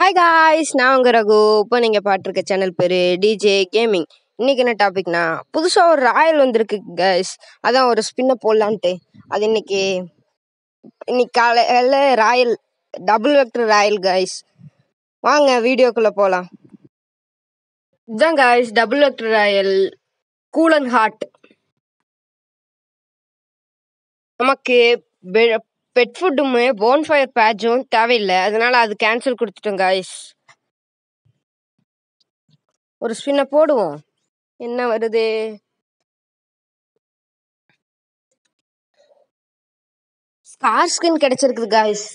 hi guys நான் உங்கள் ரகு இப்போ நீங்கள் பாட்டிருக்க சேனல் பேர் டிஜே கேமிங் இன்னைக்கு என்ன டாபிக்னா புதுசாக ஒரு ராயல் வந்திருக்கு கைஸ் அதான் ஒரு ஸ்பின்னை போடலான்ட்டு அது இன்னைக்கு இன்னைக்கு காலையில் royal double vector royal guys வாங்க வீடியோக்குள்ளே போகலாம் இதுதான் guys double vector royal cool and hot நமக்கு பெட் ஃபுட்டுமே போன் ஃபயர் பேட்சும் தேவையில்லை அதனால அது கேன்சல் கொடுத்துட்டோம் காய்ஸ் ஒரு ஸ்பின்னை போடுவோம் என்ன வருது ஸ்கார் ஸ்கின் கிடைச்சிருக்குது காய்ஸ்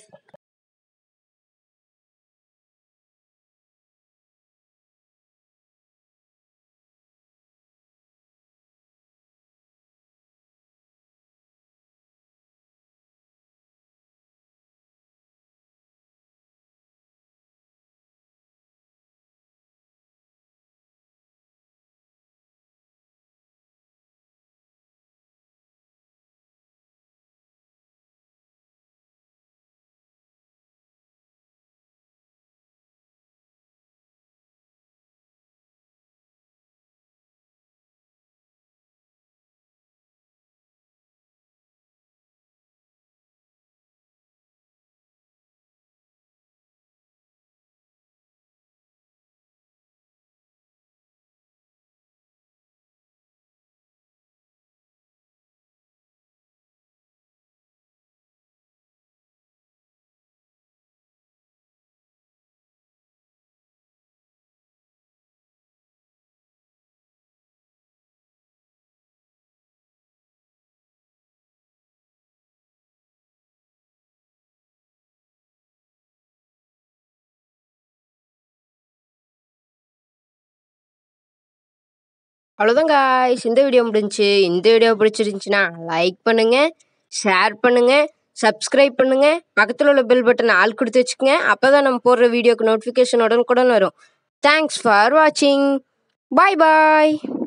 அவ்வளோதான் காய்ஸ் இந்த வீடியோ முடிஞ்சுச்சு இந்த வீடியோ பிடிச்சிருந்துச்சுன்னா லைக் பண்ணுங்க ஷேர் பண்ணுங்க சப்ஸ்கிரைப் பண்ணுங்க பக்கத்தில் உள்ள பெல் பட்டன் ஆள் கொடுத்து வச்சுக்கோங்க அப்போ தான் நம்ம போடுற வீடியோக்கு நோட்டிஃபிகேஷன் உடனுக்குடன் வரும் தேங்க்ஸ் ஃபார் வாட்சிங் பாய் பாய்